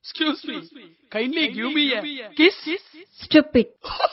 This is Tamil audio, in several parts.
Excuse me. Kindly give me a kiss. Stupid.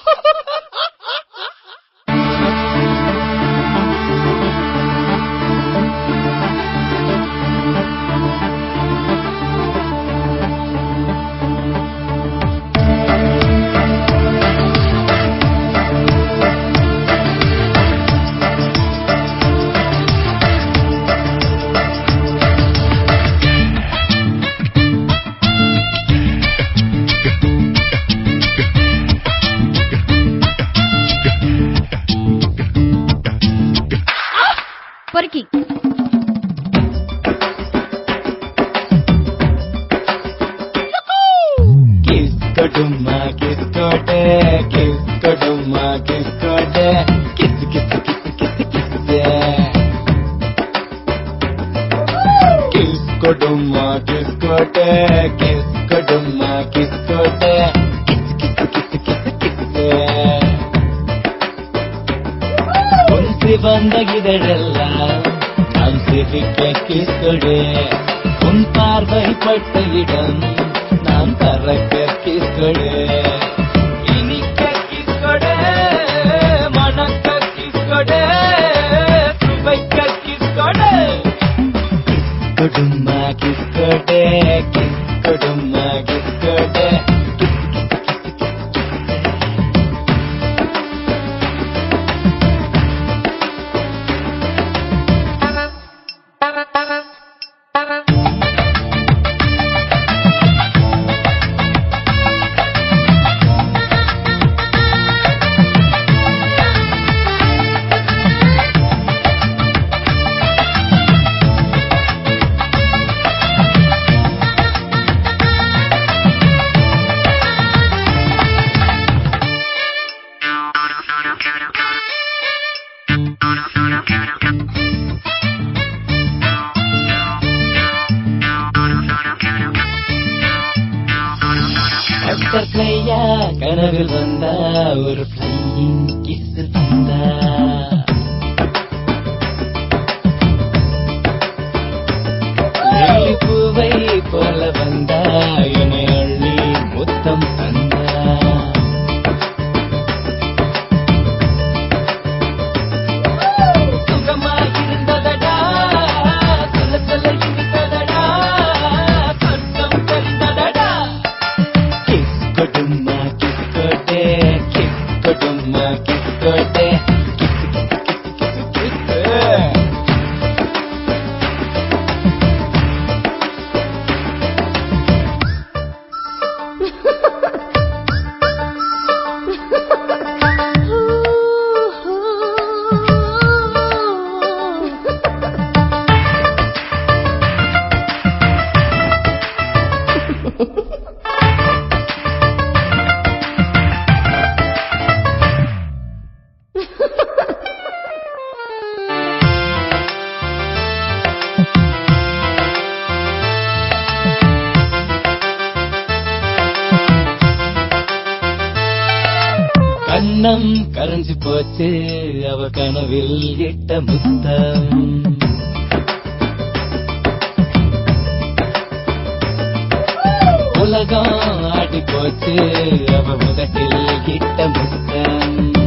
பொறுக்கி Kiss kodumma, kiss kode, kiss kodumma, kiss kode, kiss kiss kiss kiss kiss Kiss kodumma, kiss kode, kiss kodumma, kiss kode, kiss kiss kiss kiss kiss உன் சிவந்த இதழெல்லாம் நான் சிரிக்க கிஸ் கொடு உன் பார்வை பட்ட இடம் நான் பறக்க கிஸ் கொடு இனிக்க கிஸ் கொடு மணக்க கிஸ் கொடு சுவைக்க கிஸ் கொடு கிஸ் கொடுமா கிஸ் கொடு கிஸ் கொடுமா கிஸ் கொடு கிஸ் கிஸ் கிஸ் கிஸ் அத்தகையா கனவில் வந்தா ஒரு ஃப்ளையிங் கிஸ் தந்தா லில்லி பூவை போல வந்தா என்னை அள்ளி முத்தம் தந்தா சுகமா இருந்ததடா சொல்ல சொல்ல இருந்ததடா சொர்க்கம் தெரிந்ததடா கிஸ் கொடுமா கிஸ் கொடே கிஸ் கொடுமா கிஸ் கொடே kiss kiss kiss kiss kiss கண்ணம் கரைஞ்சு போச்சு அவ கனவில் இட்ட முத்தம் உலகம் ஆடி போச்சு அவ முதட்டில் இட்ட முத்தம்